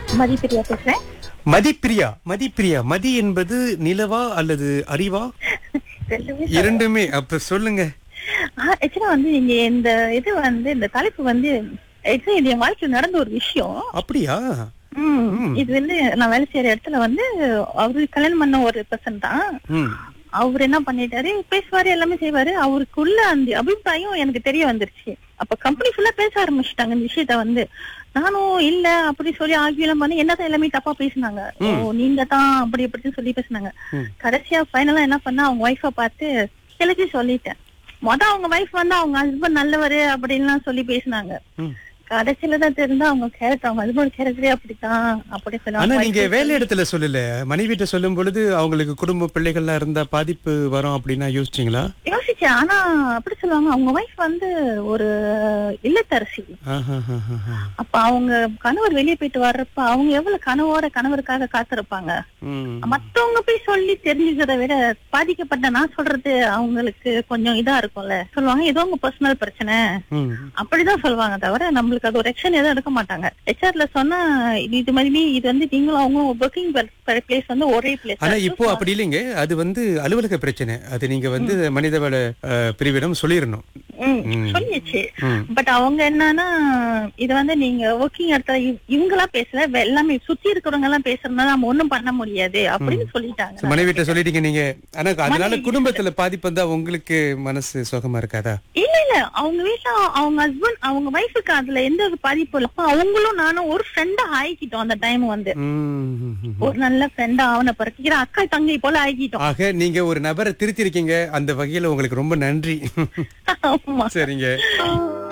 மதிப்பிரியா பேசுறேன் மதிப்பிரியா மதிப்பிரியா மதி என்பது நிலவா அல்லது அறிவா ரெண்டுமே இரண்டுமே அப்ப சொல்லுங்க ஆக்சுவலா வந்து நீங்க இந்த இது வந்து இந்த தலைப்பு வந்து ஆக்சுவலி இது என் வாழ்க்கையில் நடந்த ஒரு விஷயம் அப்படியா ம், இது வந்து நான் வேலை செய்யற இடத்துல வந்து அவரு கல்யாணம் பண்ண ஒரு பர்சன் தான் ம் அவர் என்ன பண்ணிட்டாரு பேசுவாரு எல்லாமே செய்வாரு அவருக்குள்ள அந்த அபிப்பிராயம் எனக்கு தெரிய வந்துருச்சு அப்ப கம்பெனி ஃபுல்லா பேச ஆரம்பிச்சிட்டாங்க இந்த விஷயத்த வந்து நானும் இல்ல அப்படி சொல்லி ஆகியெல்லாம் பண்ணி என்னதான் எல்லாமே தப்பா பேசினாங்க ஓ நீங்க தான் அப்படி இப்படின்னு சொல்லி பேசினாங்க ம். கடைசியா ஃபைனலா என்ன பண்ணா அவங்க ஒய்ஃப பார்த்து கிளச்சி சொல்லிட்டேன் மொத அவங்க ஒய்ஃப் வந்து அவங்க ஹஸ்பண்ட் நல்லவரு அப்படின்லாம் சொல்லி பேசினாங்க ம். கடைசியில தான் தெரிஞ்சா அவங்க கேரக்டர் அவங்க ஹஸ்பண்ட் கேரக்டரே அப்படித்தான் அப்படி ஆனா சொன்னாங்க நீங்க வேலை இடத்துல சொல்லல மனைவிட்ட சொல்லும் பொழுது அவங்களுக்கு குடும்ப பிள்ளைகள்லாம் இருந்தா பாதிப்பு வரும் அப்படின்னா யோசிச்சீங்களா யோசிச்சேன் ஆனா அப்படி சொல்லுவாங்க அவங்க ஒய்ஃப் வந்து ஒரு இல்லத்தரசி ஆஹாஹாஹா. அப்ப அவங்க கணவர் வெளியே போயிட்டு வர்றப்ப அவங்க எவ்வளவு கனவோட கணவருக்காக காத்திருப்பாங்க ம். மத்தவங்க போய் சொல்லி தெரிஞ்சுக்கிறத விட பாதிக்கப்பட்ட நான் சொல்றது அவங்களுக்கு கொஞ்சம் இதா இருக்கும்ல சொல்லுவாங்க ஏதோ உங்க பர்சனல் பிரச்சனை ம். அப்படிதான் சொல்லுவாங்க தவிர நம்மளுக்கு அது ஒரு ஆக்ஷன் எதுவும் எடுக்க மாட்டாங்க ஹெச்ஆர்ல சொன்னா இது இது மாதிரி இது வந்து நீங்களும் அவங்க ஒர்க்கிங் பிளேஸ் வந்து ஒரே பிளேஸ் ஆனா இப்போ அப்படி இல்லைங்க அது வந்து அலுவலக பிரச்சனை அது நீங்க வந்து மனிதவள அஹ், பிரிவிடம் சொல்லிடணும் ம். சொல்லிடுச்சு ம். பட் அவங்க என்னன்னா இது வந்து நீங்க ஒர்க்கிங் இடத்துல இவ- இவங்களா பேசல வெ- எல்லாமே சுத்தி இருக்கிறவங்க எல்லாம் பேசுறதுனால நம்ம ஒண்ணும் பண்ண முடியாது அப்படின்னு சொல்லிட்டாங்க மனைவிட்ட சொல்லிட்டீங்க நீங்க ஆனா அதனால குடும்பத்துல பாதிப்பு வந்தா உங்களுக்கு மனசு சுகமா இருக்காதா இல்ல இல்ல அவங்க வீட்டுல அவங்க ஹஸ்பண்ட் அவங்க ஒய்ஃபுக்கு அதுல எந்த ஒரு பாதிப்பும் இல்ல அப்ப அவங்களும் நானும் ஒரு ஃப்ரெண்டா ஆயிக்கிட்டோம் அந்த டைம் வந்து ம். ஒரு நல்ல ஃப்ரெண்டா அவனை பிறக்கிற அக்கா தங்கை போல ஆகிட்டோம் ஆக நீங்க ஒரு நபரை திருத்திருக்கீங்க அந்த வகையில உங்களுக்கு ரொம்ப நன்றி ஆமா சரிங்க